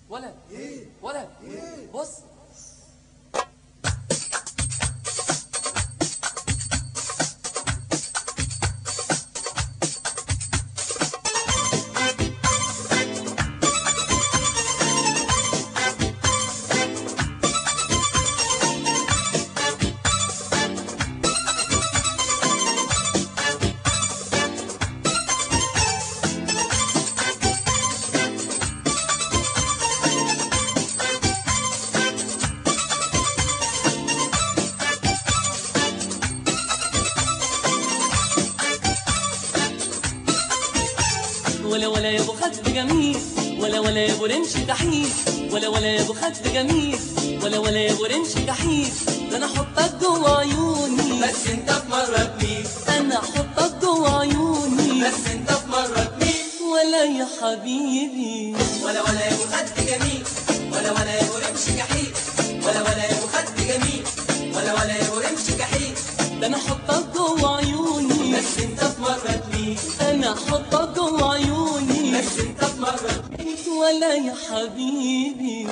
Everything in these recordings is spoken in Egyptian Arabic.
ولا ولا بص ولا ولا يا ابو خد جميل ولا ولا يا ابو رمش كحيل ولا ولا يا ابو خد جميل ولا ولا يا ابو رمش كحيل ده انا احطك جوه عيوني بس انت في مرة تميل انا احطك جوه عيوني بس انت في مرة تميل ولا يا حبيبي ولا ولا يا ابو خد جميل ولا ولا يا ابو رمش كحيل ولا ولا يا ابو خد جميل ولا ولا يا ابو رمش كحيل ده انا احطك جوه عيوني بس انت في مرة تميل انا احطك جوه عيوني بس انت في مرة تميل ولا يا حبيبي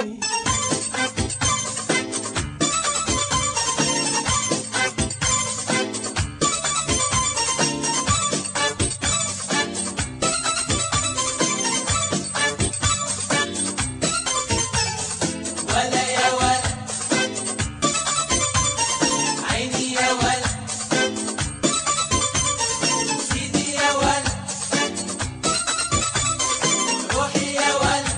ولا يا ولا عيني يا ولا سيدي يا ولا روحي يا ولا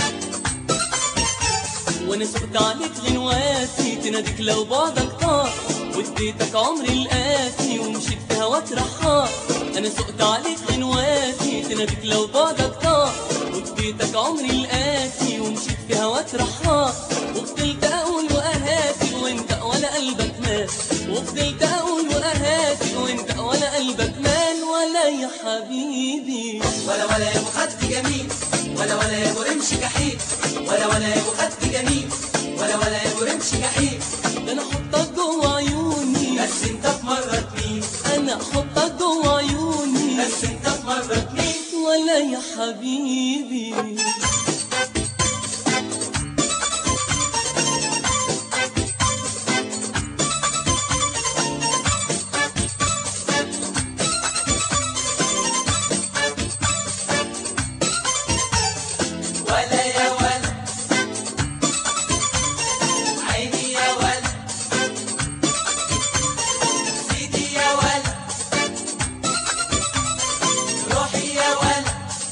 وانا سبت عليك غنواتي تناديك لو بعدك طار واديتك عمري القاسي ومشيت في هواك رحار انا سقت عليك غنواتي تناديك لو بعدك طار واديتك عمري القاسي ومشيت في هواك رحار وفضلت اقول واهاتي وانت ولا قلبك مات وفضلت اقول واهاتي وانت ولا قلبك مان ولا يا حبيبي ولا ولا يا ابو خد جميل ولا ولا يا ابو رمش كحيل ولا ولا يا ابو خد جميل ولا ولا يا ابو رمش كحيل ده انا احطك جوه عيوني بس انت في مرة تميل انا احطك جوه عيوني بس انت في مرة تميل ولا يا حبيبي ولا يا ولا عيني يا ولا سيدي يا ولا روحي يا ولا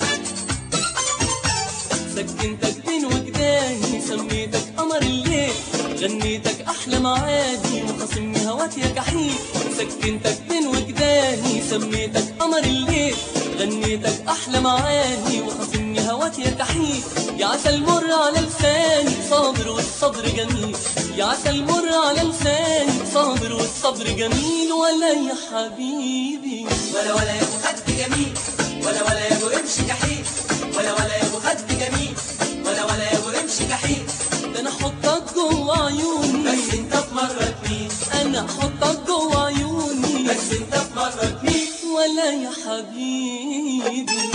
سكنتك بين وجداني سميتك قمر الليل غنيتك احلى معادي وخصمني هواك يا جحيم سكنتك بين وجداني سميتك قمر الليل غنيتك احلى معاني وخصمني هواك يا جحيم يا عسل مر على لساني صابر والصبر جميل يا عسل مر على لساني صابر والصبر جميل ولا يا حبيبي ولا ولا يا ابو خد جميل ولا ولا يا ابو رمش كحيل ولا ولا يا ابو خد جميل ولا ولا يا ابو رمش كحيل ده انا احطك جوه عيوني بس انت في مرة تميل انا احطك جوه عيوني بس انت في مرة تميل ولا يا حبيبي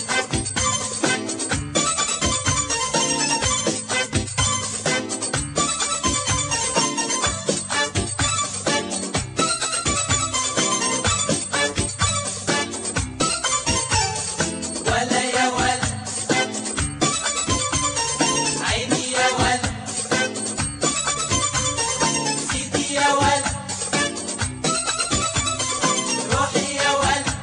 ولا يا ولا عيني يا ولا سيدي يا ولا روحي يا ولا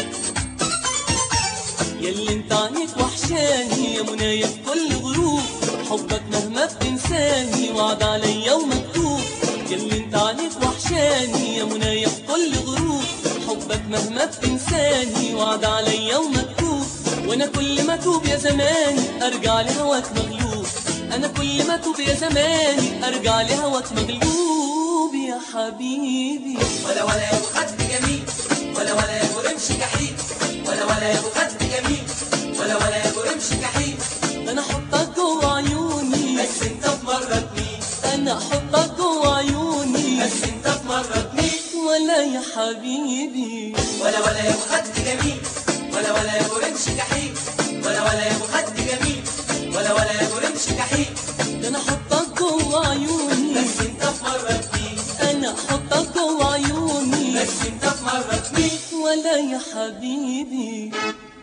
ياللي انت عنيك وحشاني يا منايا في كل غروب حبك مهما بتنساني وعد عليا ومكتوب ياللي انت عنيك وحشاني يا منايا في كل غروب حبك مهما بتنساني وعد عليا ومكتوب وانا كل ما توب يا زماني ارجع لهواك مغلوب انا كل ما توب يا زماني ارجع لهواك مغلوب يا حبيبي ولا ولا يا ابو خد جميل ولا ولا يا ابو رمش كحيل ولا ولا يا ابو خد جميل ولا ولا يا ابو رمش كحيل انا احطك جوه عيوني بس انت في مرة تميل انا احطك جوه عيوني بس انت في مرة تميل ولا يا حبيبي ولا ولا يا ابو خد جميل ولا ولا يا ابو رمش كحيل ولا ولا يا ابو خد جميل ولا ولا يا ابو رمش برمش جحيم ده انا احطك جوه عيوني بس انت في مرة تميل انا احطك جوه عيوني بس انت في مرة تميل ولا يا حبيبي